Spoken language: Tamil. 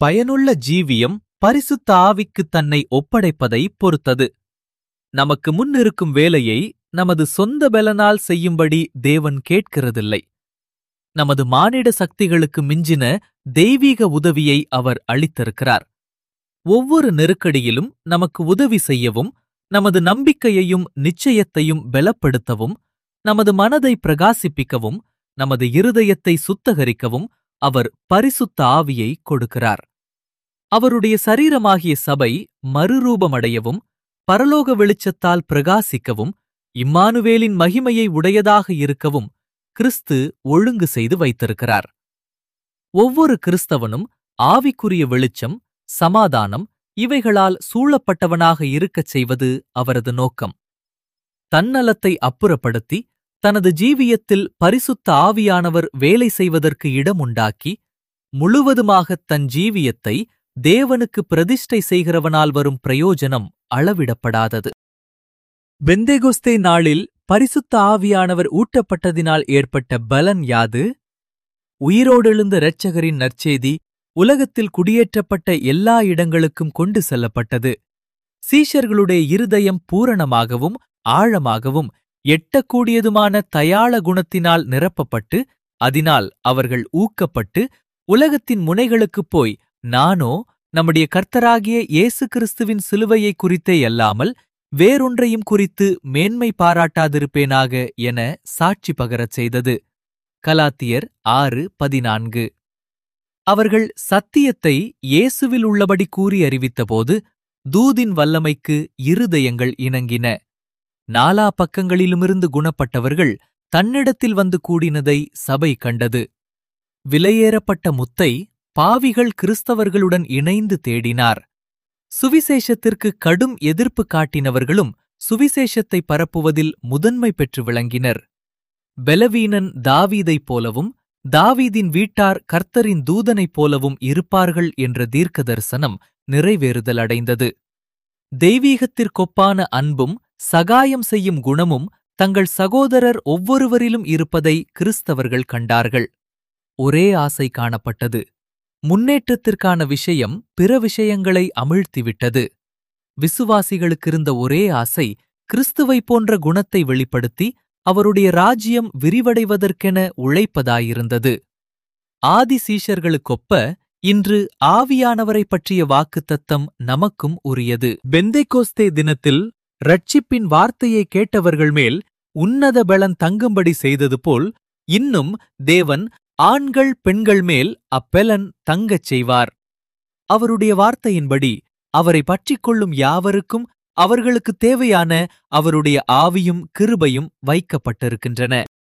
பயனுள்ள ஜீவியம் பரிசுத்த ஆவிக்கு தன்னை ஒப்படைப்பதை பொறுத்தது நமக்கு முன் இருக்கும் வேலையை நமது சொந்த பலனால் செய்யும்படி தேவன் கேட்கிறதில்லை நமது மானிட சக்திகளுக்கு மிஞ்சின தெய்வீக உதவியை அவர் அளித்திருக்கிறார் ஒவ்வொரு நெருக்கடியிலும் நமக்கு உதவி செய்யவும் நமது நம்பிக்கையையும் நிச்சயத்தையும் பலப்படுத்தவும் நமது மனதை பிரகாசிப்பிக்கவும் நமது இருதயத்தை சுத்தகரிக்கவும் அவர் பரிசுத்த ஆவியை கொடுக்கிறார் அவருடைய சரீரமாகிய சபை மறுரூபமடையவும் பரலோக வெளிச்சத்தால் பிரகாசிக்கவும் இம்மானுவேலின் மகிமையை உடையதாக இருக்கவும் கிறிஸ்து ஒழுங்கு செய்து வைத்திருக்கிறார் ஒவ்வொரு கிறிஸ்தவனும் ஆவிக்குரிய வெளிச்சம் சமாதானம் இவைகளால் சூழப்பட்டவனாக இருக்கச் செய்வது அவரது நோக்கம் தன்னலத்தை அப்புறப்படுத்தி தனது ஜீவியத்தில் பரிசுத்த ஆவியானவர் வேலை செய்வதற்கு இடமுண்டாக்கி முழுவதுமாகத் தன் ஜீவியத்தை தேவனுக்கு பிரதிஷ்டை செய்கிறவனால் வரும் பிரயோஜனம் அளவிடப்படாதது பெந்தேகொஸ்தே நாளில் பரிசுத்த ஆவியானவர் ஊட்டப்பட்டதினால் ஏற்பட்ட பலன் யாது உயிரோடெழுந்த இரட்சகரின் நற்செய்தி உலகத்தில் குடியேற்றப்பட்ட எல்லா இடங்களுக்கும் கொண்டு செல்லப்பட்டது சீஷர்களுடைய இருதயம் பூரணமாகவும் ஆழமாகவும் எட்டக்கூடியதுமான தயாள குணத்தினால் நிரப்பப்பட்டு அதனால் அவர்கள் ஊக்கப்பட்டு உலகத்தின் முனைகளுக்குப் போய் நானோ நம்முடைய கர்த்தராகிய இயேசு கிறிஸ்துவின் சிலுவையை குறித்தே அல்லாமல் வேறொன்றையும் குறித்து மேன்மை பாராட்டாதிருப்பேனாக என சாட்சி பகரச் செய்தது கலாத்தியர் ஆறு பதினான்கு அவர்கள் சத்தியத்தை இயேசுவில் உள்ளபடி கூறி அறிவித்தபோது தூதின் வல்லமைக்கு இருதயங்கள் இணங்கின நாலா பக்கங்களிலுமிருந்து குணப்பட்டவர்கள் தன்னிடத்தில் வந்து கூடினதை சபை கண்டது விலையேறப்பட்ட முத்தை பாவிகள் கிறிஸ்தவர்களுடன் இணைந்து தேடினார் சுவிசேஷத்திற்கு கடும் எதிர்ப்பு காட்டினவர்களும் சுவிசேஷத்தை பரப்புவதில் முதன்மை பெற்று விளங்கினர் பெலவீனன் தாவீதைப் போலவும் தாவீதின் வீட்டார் கர்த்தரின் தூதனைப் போலவும் இருப்பார்கள் என்ற தீர்க்க தரிசனம் நிறைவேறுதல் அடைந்தது தெய்வீகத்திற்கொப்பான அன்பும் சகாயம் செய்யும் குணமும் தங்கள் சகோதரர் ஒவ்வொருவரிலும் இருப்பதை கிறிஸ்தவர்கள் கண்டார்கள் ஒரே ஆசை காணப்பட்டது முன்னேற்றத்திற்கான விஷயம் பிற விஷயங்களை அமிழ்த்திவிட்டது விசுவாசிகளுக்கிருந்த ஒரே ஆசை கிறிஸ்துவைப் போன்ற குணத்தை வெளிப்படுத்தி அவருடைய ராஜ்யம் விரிவடைவதற்கென உழைப்பதாயிருந்தது ஆதி சீஷர்களுக்கொப்ப இன்று ஆவியானவரைப் பற்றிய வாக்குத்தத்தம் நமக்கும் உரியது பெந்தைக்கோஸ்தே தினத்தில் ரட்சிப்பின் வார்த்தையை கேட்டவர்கள் மேல் உன்னத பலன் தங்கும்படி செய்தது போல் இன்னும் தேவன் ஆண்கள் பெண்கள் மேல் அப்பெலன் தங்கச் செய்வார் அவருடைய வார்த்தையின்படி அவரை பற்றிக் கொள்ளும் யாவருக்கும் அவர்களுக்குத் தேவையான அவருடைய ஆவியும் கிருபையும் வைக்கப்பட்டிருக்கின்றன